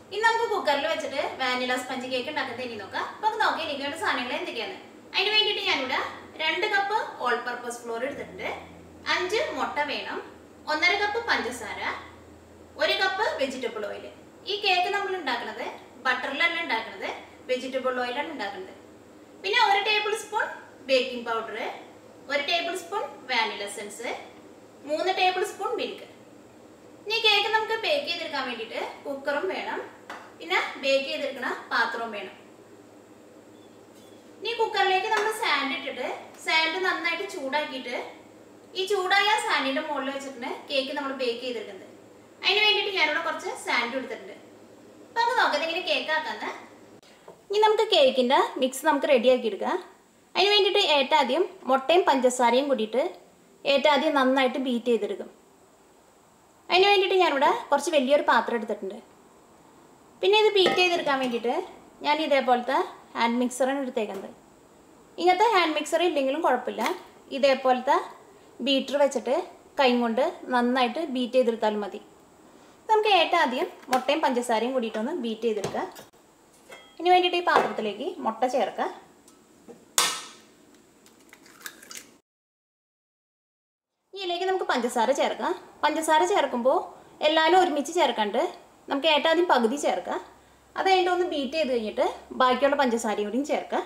ഇനി നമുക്ക് കുക്കറിൽ വെച്ചിട്ട് വാനില സ്പഞ്ച് കേക്ക് ഉണ്ടാക്കുന്നത് ഇനി നോക്കാം അപ്പൊ നമുക്ക് നോക്കി എനിക്ക് വേണ്ട സാധനങ്ങൾ എന്തൊക്കെയാണ് അതിന് വേണ്ടിയിട്ട് ഞാനിവിടെ രണ്ട് കപ്പ് ഓൾ പർപ്പസ് ഫ്ലോർ എടുത്തിട്ടുണ്ട് അഞ്ച് മുട്ട വേണം ഒന്നര കപ്പ് പഞ്ചസാര ഒരു കപ്പ് വെജിറ്റബിൾ ഓയിൽ ഈ കേക്ക് നമ്മൾ ഉണ്ടാക്കുന്നത് ബട്ടറിലല്ല ഉണ്ടാക്കുന്നത് വെജിറ്റബിൾ ഓയിലാണ് ഉണ്ടാക്കുന്നത് പിന്നെ ഒരു ടേബിൾ സ്പൂൺ ബേക്കിംഗ് പൗഡർ ഒരു ടേബിൾ സ്പൂൺ വാനില എസൻസ് മൂന്ന് ടേബിൾ സ്പൂൺ മിൽക്ക് ഇനി കേക്ക് നമുക്ക് ബേക്ക് ചെയ്തെടുക്കാൻ വേണ്ടിയിട്ട് കുക്കറും വേണം പിന്നെ ബേക്ക് ചെയ്തെടുക്കണ പാത്രവും വേണം ഇനി കുക്കറിലേക്ക് നമ്മൾ സാൻഡ് ഇട്ടിട്ട് സാൻഡ് നന്നായിട്ട് ചൂടാക്കിയിട്ട് ഈ ചൂടായ സാൻഡിന്റെ മുകളിൽ വെച്ചിട്ട് കേക്ക് നമ്മൾ ബേക്ക് ചെയ്തെടുക്കുന്നത് അതിന് വേണ്ടിയിട്ട് ഞാനിവിടെ കുറച്ച് സാൻഡ് എടുത്തിട്ടുണ്ട് അപ്പൊ നമുക്ക് നോക്കാം ഇങ്ങനെ കേക്ക് ആക്കാന്ന് ഇനി നമുക്ക് കേക്കിന്റെ മിക്സ് നമുക്ക് റെഡിയാക്കി എടുക്കാം അതിന് വേണ്ടിയിട്ട് ഏറ്റവും ആദ്യം മുട്ടയും പഞ്ചസാരയും കൂടിയിട്ട് ഏറ്റവും ആദ്യം നന്നായിട്ട് ബീറ്റ് ചെയ്തെടുക്കും അതിന് വേണ്ടിയിട്ട് ഞാനിവിടെ കുറച്ച് വലിയൊരു പാത്രം എടുത്തിട്ടുണ്ട് പിന്നെ ഇത് ബീറ്റ് ചെയ്തെടുക്കാൻ വേണ്ടിയിട്ട് ഞാൻ ഇതേപോലത്തെ ഹാൻഡ് മിക്സറാണ് എടുത്തേക്കുന്നത് ഇങ്ങനത്തെ ഹാൻഡ് മിക്സർ ഇല്ലെങ്കിലും കുഴപ്പമില്ല ഇതേപോലത്തെ ബീറ്റർ വെച്ചിട്ട് കൈ കൊണ്ട് നന്നായിട്ട് ബീറ്റ് ചെയ്തെടുത്താലും മതി നമുക്ക് ഏറ്റവും ആദ്യം മുട്ടയും പഞ്ചസാരയും കൂടിയിട്ടൊന്ന് ബീറ്റ് ചെയ്തെടുക്കുക ഇതിന് വേണ്ടിയിട്ട് ഈ പാത്രത്തിലേക്ക് മുട്ട ചേർക്കുക ഇതിലേക്ക് നമുക്ക് പഞ്ചസാര ചേർക്കാം പഞ്ചസാര ചേർക്കുമ്പോൾ എല്ലാവരും ഒരുമിച്ച് ചേർക്കാണ്ട് നമുക്ക് ഏറ്റവും ആദ്യം പകുതി ചേർക്കാം അത് കഴിഞ്ഞിട്ട് ഒന്ന് ബീറ്റ് ചെയ്ത് കഴിഞ്ഞിട്ട് ബാക്കിയുള്ള പഞ്ചസാരയും കൂടിയും ചേർക്കാം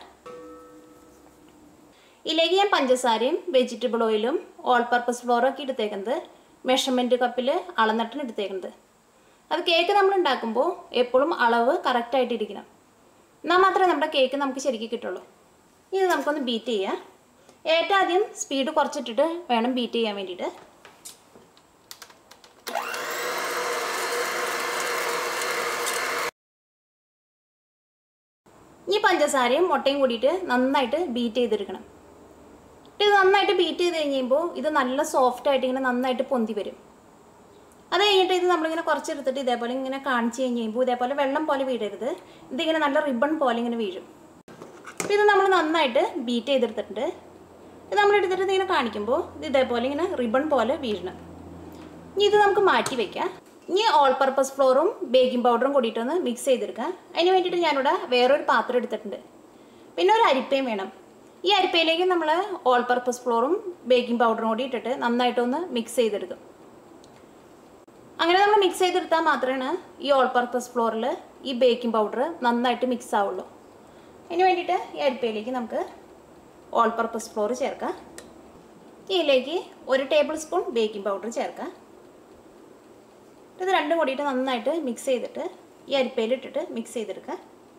ഇതിലേക്ക് ഞാൻ പഞ്ചസാരയും വെജിറ്റബിൾ ഓയിലും ഓൾ പർപ്പസ് ഫ്ലോറും ഒക്കെ എടുത്തേക്കുന്നത് മെഷർമെൻറ്റ് കപ്പിൽ അളന്നിട്ടാണ് എടുത്തേക്കുന്നത് അത് കേക്ക് നമ്മൾ ഉണ്ടാക്കുമ്പോൾ എപ്പോഴും അളവ് കറക്റ്റായിട്ട് ഇരിക്കണം എന്നാൽ മാത്രമേ നമ്മുടെ കേക്ക് നമുക്ക് ശരിക്കും കിട്ടുള്ളൂ ഇത് നമുക്കൊന്ന് ബീറ്റ് ചെയ്യാം ഏറ്റവും ആദ്യം സ്പീഡ് കുറച്ചിട്ടിട്ട് വേണം ബീറ്റ് ചെയ്യാൻ വേണ്ടിയിട്ട് ഈ പഞ്ചസാരയും മുട്ടയും കൂടിയിട്ട് നന്നായിട്ട് ബീറ്റ് ചെയ്തെടുക്കണം ഇത് നന്നായിട്ട് ബീറ്റ് ചെയ്ത് കഴിയുമ്പോൾ ഇത് നല്ല സോഫ്റ്റ് ആയിട്ട് ഇങ്ങനെ നന്നായിട്ട് പൊന്തി വരും അത് കഴിഞ്ഞിട്ട് ഇത് നമ്മളിങ്ങനെ കുറച്ചെടുത്തിട്ട് ഇതേപോലെ ഇങ്ങനെ കാണിച്ച് കഴിഞ്ഞ് കഴിയുമ്പോൾ ഇതേപോലെ വെള്ളം പോലെ വീഴരുത് ഇതിങ്ങനെ നല്ല റിബൺ പോലെ ഇങ്ങനെ വീഴും അപ്പോൾ ഇത് നമ്മൾ നന്നായിട്ട് ബീറ്റ് ചെയ്തെടുത്തിട്ടുണ്ട് ഇത് നമ്മൾ എടുത്തിട്ട് ഇങ്ങനെ കാണിക്കുമ്പോൾ ഇത് ഇതേപോലെ ഇങ്ങനെ റിബൺ പോലെ വീഴണം ഇനി ഇത് നമുക്ക് മാറ്റി വെക്കാം ഇനി ഓൾ പർപ്പസ് ഫ്ലോറും ബേക്കിംഗ് പൗഡറും കൂടിയിട്ടൊന്ന് മിക്സ് ചെയ്തെടുക്കാം അതിന് വേണ്ടിയിട്ട് ഞാനിവിടെ വേറൊരു പാത്രം എടുത്തിട്ടുണ്ട് പിന്നെ ഒരു അരിപ്പയും വേണം ഈ അരിപ്പയിലേക്ക് നമ്മൾ ഓൾ പർപ്പസ് ഫ്ലോറും ബേക്കിംഗ് പൗഡറും കൂടി ഇട്ടിട്ട് നന്നായിട്ടൊന്ന് മിക്സ് ചെയ്തെടുക്കും അങ്ങനെ നമ്മൾ മിക്സ് ചെയ്തെടുത്താൽ മാത്രമേ ഈ ഓൾ പർപ്പസ് ഫ്ലോറിൽ ഈ ബേക്കിംഗ് പൗഡർ നന്നായിട്ട് മിക്സ് ആവുള്ളൂ അതിന് വേണ്ടിയിട്ട് ഈ അരിപ്പയിലേക്ക് നമുക്ക് ഓൾ പർപ്പസ് ഫ്ലോർ ചേർക്കാം ഇതിലേക്ക് ഒരു ടേബിൾ സ്പൂൺ ബേക്കിംഗ് പൗഡർ ചേർക്കാം ഇത് രണ്ടും കൂടിയിട്ട് നന്നായിട്ട് മിക്സ് ചെയ്തിട്ട് ഈ അരിപ്പയിലിട്ടിട്ട് മിക്സ് ചെയ്തെടുക്കുക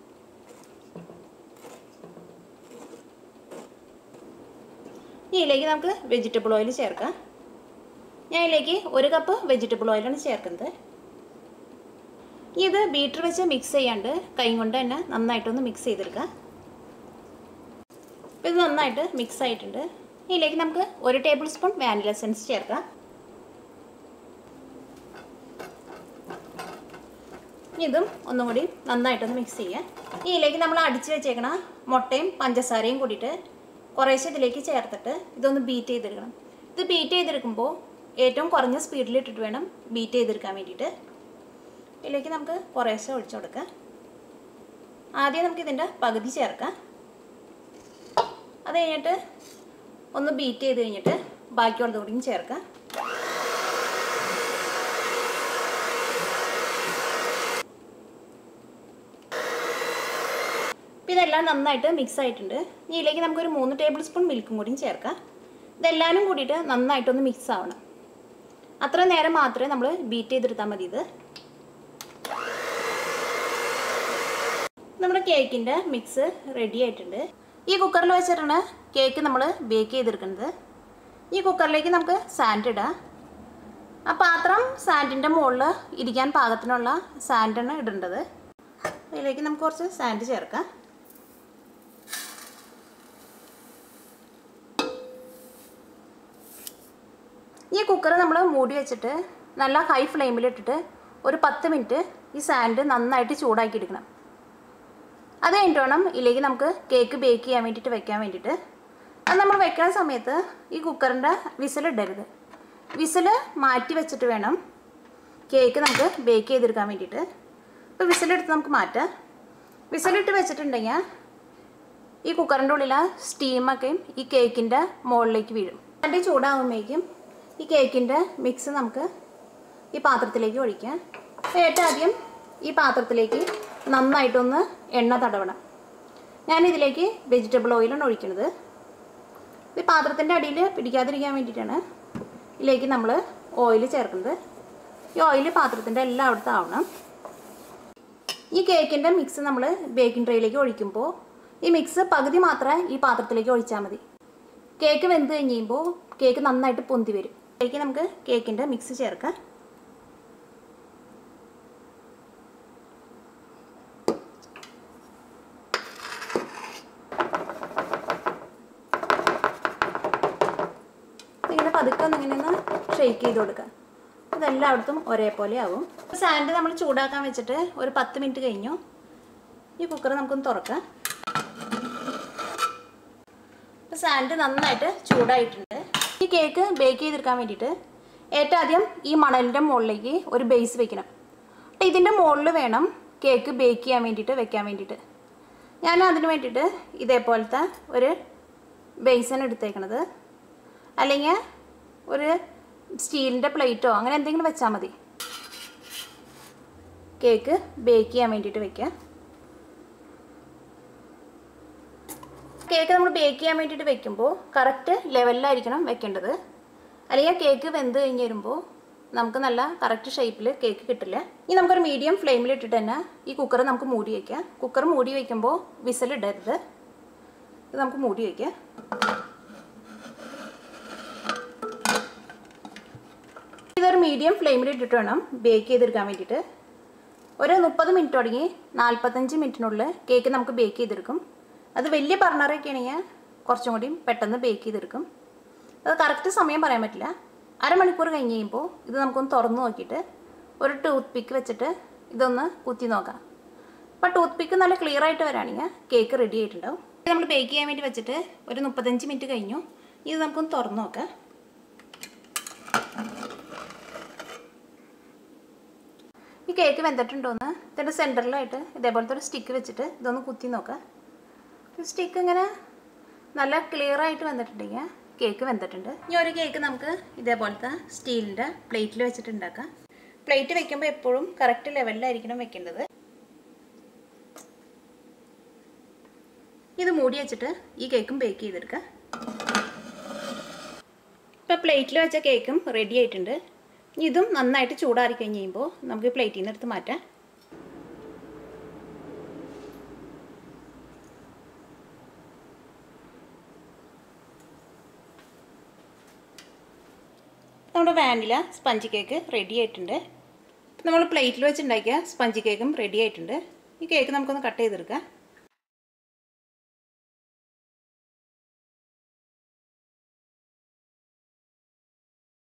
ഇതിലേക്ക് നമുക്ക് വെജിറ്റബിൾ ഓയിൽ ചേർക്കാം ഞാൻ ഇതിലേക്ക് ഒരു കപ്പ് വെജിറ്റബിൾ ഓയിലാണ് ചേർക്കുന്നത് ഇത് ബീറ്റർ വെച്ച് മിക്സ് ചെയ്യാണ്ട് കൈ കൊണ്ട് തന്നെ നന്നായിട്ടൊന്ന് മിക്സ് ചെയ്തെടുക്കുക അപ്പോൾ ഇത് നന്നായിട്ട് മിക്സ് ആയിട്ടുണ്ട് ഇതിലേക്ക് നമുക്ക് ഒരു ടേബിൾ സ്പൂൺ വാനില എസൻസ് ചേർക്കാം ഇതും ഒന്നും കൂടി നന്നായിട്ടൊന്ന് മിക്സ് ചെയ്യാം ഇതിലേക്ക് നമ്മൾ അടിച്ച് വെച്ചേക്കണ മുട്ടയും പഞ്ചസാരയും കൂടിയിട്ട് കുറേശ്ശെ ഇതിലേക്ക് ചേർത്തിട്ട് ഇതൊന്ന് ബീറ്റ് ചെയ്തെടുക്കണം ഇത് ബീറ്റ് ചെയ്തെടുക്കുമ്പോൾ ഏറ്റവും കുറഞ്ഞ സ്പീഡിൽ ഇട്ടിട്ട് വേണം ബീറ്റ് ചെയ്തെടുക്കാൻ വേണ്ടിയിട്ട് ഇതിലേക്ക് നമുക്ക് കുറേശ്ശെ ഒഴിച്ചു കൊടുക്കാം ആദ്യം നമുക്ക് ഇതിൻ്റെ പകുതി ചേർക്കാം അത് കഴിഞ്ഞിട്ട് ഒന്ന് ബീറ്റ് ചെയ്ത് കഴിഞ്ഞിട്ട് ബാക്കിയുള്ളത് കൂടിയും ചേർക്കാം അപ്പോൾ ഇതെല്ലാം നന്നായിട്ട് മിക്സ് ആയിട്ടുണ്ട് ഇനി ഇതിലേക്ക് നമുക്കൊരു മൂന്ന് ടേബിൾ സ്പൂൺ മിൽക്കും കൂടിയും ചേർക്കാം ഇതെല്ലാവരും കൂടിയിട്ട് നന്നായിട്ടൊന്ന് മിക്സ് ആവണം അത്ര നേരം മാത്രമേ നമ്മൾ ബീറ്റ് ചെയ്തെടുത്താൽ മതി ഇത് നമ്മുടെ കേക്കിൻ്റെ മിക്സ് റെഡി ആയിട്ടുണ്ട് ഈ കുക്കറിൽ വെച്ചിട്ടാണ് കേക്ക് നമ്മൾ ബേക്ക് ചെയ്തെടുക്കുന്നത് ഈ കുക്കറിലേക്ക് നമുക്ക് സാൻഡ് ഇടാം ആ പാത്രം സാൻഡിൻ്റെ മുകളിൽ ഇരിക്കാൻ പാകത്തിനുള്ള സാൻഡാണ് ഇടേണ്ടത് ഇതിലേക്ക് നമുക്ക് കുറച്ച് സാൻഡ് ചേർക്കാം ഈ കുക്കർ നമ്മൾ മൂടി വെച്ചിട്ട് നല്ല ഹൈ ഫ്ലെയിമിലിട്ടിട്ട് ഒരു പത്ത് മിനിറ്റ് ഈ സാൻഡ് നന്നായിട്ട് ചൂടാക്കി എടുക്കണം അത് കഴിഞ്ഞിട്ട് വേണം ഇതിലേക്ക് നമുക്ക് കേക്ക് ബേക്ക് ചെയ്യാൻ വേണ്ടിയിട്ട് വെക്കാൻ വേണ്ടിയിട്ട് അത് നമ്മൾ വെക്കുന്ന സമയത്ത് ഈ കുക്കറിൻ്റെ വിസിലിടരുത് വിസിൽ മാറ്റി വെച്ചിട്ട് വേണം കേക്ക് നമുക്ക് ബേക്ക് ചെയ്തെടുക്കാൻ വേണ്ടിയിട്ട് ഇപ്പോൾ ഇപ്പോൾ വിസിലെടുത്ത് നമുക്ക് മാറ്റാം വിസിലിട്ട് വെച്ചിട്ടുണ്ടെങ്കിൽ ഈ കുക്കറിൻ്റെ ഉള്ളിലെ സ്റ്റീമൊക്കെ ഈ കേക്കിൻ്റെ മുകളിലേക്ക് വീഴും അതിൻ്റെ ചൂടാകുമ്പോഴേക്കും ഈ കേക്കിൻ്റെ മിക്സ് നമുക്ക് ഈ പാത്രത്തിലേക്ക് ഒഴിക്കാം ഏറ്റവും ആദ്യം ഈ പാത്രത്തിലേക്ക് നന്നായിട്ടൊന്ന് എണ്ണ തടവണം ഞാനിതിലേക്ക് വെജിറ്റബിൾ ഓയിലാണ് ഒഴിക്കുന്നത് ഇത് പാത്രത്തിൻ്റെ അടിയിൽ പിടിക്കാതിരിക്കാൻ വേണ്ടിയിട്ടാണ് ഇതിലേക്ക് നമ്മൾ ഓയിൽ ചേർക്കുന്നത് ഈ ഓയിൽ പാത്രത്തിൻ്റെ എല്ലായിടത്തും ആവണം ഈ കേക്കിൻ്റെ മിക്സ് നമ്മൾ ബേക്കിംഗ് ട്രേയിലേക്ക് ഒഴിക്കുമ്പോൾ ഈ മിക്സ് പകുതി മാത്രമേ ഈ പാത്രത്തിലേക്ക് ഒഴിച്ചാൽ മതി കേക്ക് വെന്ത് കഴിയുമ്പോൾ കേക്ക് നന്നായിട്ട് പൊന്തി വരും അതിലേക്ക് നമുക്ക് കേക്കിൻ്റെ മിക്സ് ചേർക്കാം ഇങ്ങനെ പതുക്കെ ഒന്ന് ഇങ്ങനെ ഒന്ന് ഷെയ്ക്ക് ചെയ്ത് കൊടുക്കുക ഇതെല്ലായിടത്തും ഒരേപോലെ ആവും സാൻഡ് നമ്മൾ ചൂടാക്കാൻ വെച്ചിട്ട് ഒരു പത്ത് മിനിറ്റ് കഴിഞ്ഞു ഈ കുക്കർ നമുക്കൊന്ന് തുറക്കാം ഇപ്പോൾ സാൻഡ് നന്നായിട്ട് ചൂടായിട്ടുണ്ട് ഈ കേക്ക് ബേക്ക് ചെയ്തെടുക്കാൻ വേണ്ടിയിട്ട് ഏറ്റവും ആദ്യം ഈ മണലിൻ്റെ മുകളിലേക്ക് ഒരു ബേസ് വെക്കണം അപ്പോൾ ഇതിൻ്റെ മുകളിൽ വേണം കേക്ക് ബേക്ക് ചെയ്യാൻ വേണ്ടിയിട്ട് വെക്കാൻ വേണ്ടിയിട്ട് ഞാൻ അതിന് വേണ്ടിയിട്ട് ഇതേപോലത്തെ ഒരു ബേസൻ എടുത്തേക്കണത് അല്ലെങ്കിൽ ഒരു സ്റ്റീലിൻ്റെ പ്ലേറ്റോ അങ്ങനെ എന്തെങ്കിലും വെച്ചാൽ മതി കേക്ക് ബേക്ക് ചെയ്യാൻ വേണ്ടിയിട്ട് വെക്കുക കേക്ക് നമ്മൾ ബേക്ക് ചെയ്യാൻ വേണ്ടിയിട്ട് വെക്കുമ്പോൾ കറക്റ്റ് ലെവലിലായിരിക്കണം വെക്കേണ്ടത് അല്ലെങ്കിൽ കേക്ക് വെന്ത് കഴിഞ്ഞ് വരുമ്പോൾ നമുക്ക് നല്ല കറക്റ്റ് ഷേപ്പിൽ കേക്ക് കിട്ടില്ല ഇനി നമുക്കൊരു മീഡിയം ഫ്ലെയിമിൽ ഇട്ടിട്ട് തന്നെ ഈ കുക്കർ നമുക്ക് മൂടി വയ്ക്കാം കുക്കർ മൂടി വയ്ക്കുമ്പോൾ വിസലിടരുത് ഇത് നമുക്ക് മൂടി വയ്ക്കാം ഇതൊരു മീഡിയം ഫ്ലെയിമിൽ ഇട്ടിട്ട് വേണം ബേക്ക് ചെയ്തെടുക്കാൻ വേണ്ടിയിട്ട് ഒരു മുപ്പത് മിനിറ്റ് തുടങ്ങി നാൽപ്പത്തഞ്ച് മിനിറ്റിനുള്ളിൽ കേക്ക് നമുക്ക് ബേക്ക് ചെയ്തെടുക്കും അത് വലിയ ബർണറൊക്കെ ആണെങ്കിൽ കുറച്ചും കൂടി പെട്ടെന്ന് ബേക്ക് ചെയ്തെടുക്കും അത് കറക്റ്റ് സമയം പറയാൻ പറ്റില്ല അരമണിക്കൂർ കഴിഞ്ഞ് കഴിയുമ്പോൾ ഇത് നമുക്കൊന്ന് തുറന്ന് നോക്കിയിട്ട് ഒരു ടൂത്ത് പിക്ക് വെച്ചിട്ട് ഇതൊന്ന് കുത്തി നോക്കാം അപ്പോൾ ടൂത്ത് പിക്ക് നല്ല ക്ലിയർ ആയിട്ട് വരാണെങ്കിൽ കേക്ക് റെഡി ആയിട്ടുണ്ടാവും ഇത് നമ്മൾ ബേക്ക് ചെയ്യാൻ വേണ്ടി വെച്ചിട്ട് ഒരു മുപ്പത്തഞ്ച് മിനിറ്റ് കഴിഞ്ഞു ഇത് നമുക്കൊന്ന് തുറന്ന് നോക്കാം ഈ കേക്ക് വെന്തിട്ടുണ്ടോയെന്ന് ഇതിൻ്റെ സെൻറ്ററിലായിട്ട് ഇതേപോലത്തെ ഒരു സ്റ്റിക്ക് വെച്ചിട്ട് ഇതൊന്ന് കുത്തി നോക്കാം സ്റ്റിക്ക് ഇങ്ങനെ നല്ല ക്ലിയർ ആയിട്ട് വന്നിട്ടുണ്ടെങ്കിൽ കേക്ക് വെന്തിട്ടുണ്ട് ഇനി ഒരു കേക്ക് നമുക്ക് ഇതേപോലത്തെ സ്റ്റീലിൻ്റെ പ്ലേറ്റിൽ വെച്ചിട്ട് ഉണ്ടാക്കാം പ്ലേറ്റ് വെക്കുമ്പോൾ എപ്പോഴും കറക്റ്റ് ലെവലിലായിരിക്കണം വെക്കേണ്ടത് ഇത് മൂടി വെച്ചിട്ട് ഈ കേക്കും ബേക്ക് ചെയ്തെടുക്കാം ഇപ്പോൾ പ്ലേറ്റിൽ വെച്ച കേക്കും റെഡി ആയിട്ടുണ്ട് ഇനി ഇതും നന്നായിട്ട് ചൂടാറി കഴിഞ്ഞ് കഴിയുമ്പോൾ നമുക്ക് പ്ലേറ്റിൽ നിന്ന് എടുത്ത് മാറ്റാം നമ്മുടെ വാനില സ്പഞ്ച് കേക്ക് റെഡി ആയിട്ടുണ്ട് നമ്മൾ പ്ലേറ്റിൽ വെച്ചുണ്ടാക്കിയ സ്പഞ്ച് കേക്കും റെഡി ആയിട്ടുണ്ട് ഈ കേക്ക് നമുക്കൊന്ന് കട്ട് ചെയ്തെടുക്കാം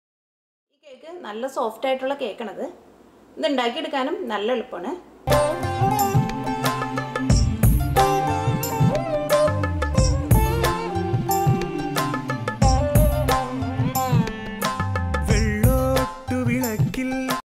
ഈ കേക്ക് നല്ല സോഫ്റ്റ് ആയിട്ടുള്ള കേക്കാണത് ഇത് ഉണ്ടാക്കിയെടുക്കാനും നല്ല എളുപ്പമാണ്